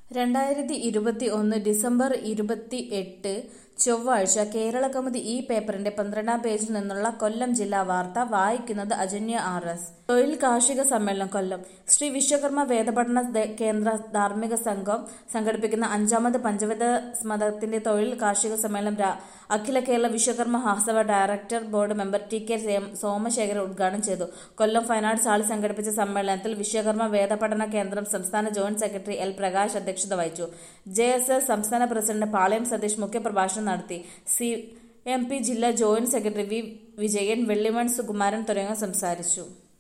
രണ്ടായിരത്തി ഇരുപത്തി ഒന്ന് ഡിസംബർ ഇരുപത്തി എട്ട് ചൊവ്വാഴ്ച കേരള കൗമുദി ഈ പേപ്പറിന്റെ പന്ത്രണ്ടാം പേജിൽ നിന്നുള്ള കൊല്ലം ജില്ലാ വാർത്ത വായിക്കുന്നത് അജന്യ ആർ എസ് തൊഴിൽ കാർഷിക സമ്മേളനം കൊല്ലം ശ്രീ വിശ്വകർമ്മ വേദപഠന ദ- കേന്ദ്ര ധാർമ്മിക സംഘം സംഘടിപ്പിക്കുന്ന അഞ്ചാമത് പഞ്ചവത മതത്തിന്റെ തൊഴിൽ കാർഷിക സമ്മേളനം രാ- Akhila Kerala Vishwakarma Mahasabha director board member T K സേം- സോമശേഖരൻ ഉദ്ഘാടനം ചെയ്തു കൊല്ലം ഫൈൻ ആർട്സ് ഹാളിൽ സംഘടിപ്പിച്ച സമ്മേളനത്തിൽ വിശ്വകർമ്മ വേദപഠന കേന്ദ്രം സംസ്ഥാന ജോയിന്റ് സെക്രട്ടറി എൽ പ്രകാശ് അധ്യക്ഷത വഹിച്ചു ജെ എസ് എസ് സംസ്ഥാന പ്രസിഡന്റ് പാളയം സതീഷ് മുഖ്യപ്രഭാഷണം നടത്തി സി എം പി ജില്ലാ joint secretary V Vijayan Vellimon Sukumaran തുടങ്ങിയവർ സംസാരിച്ചു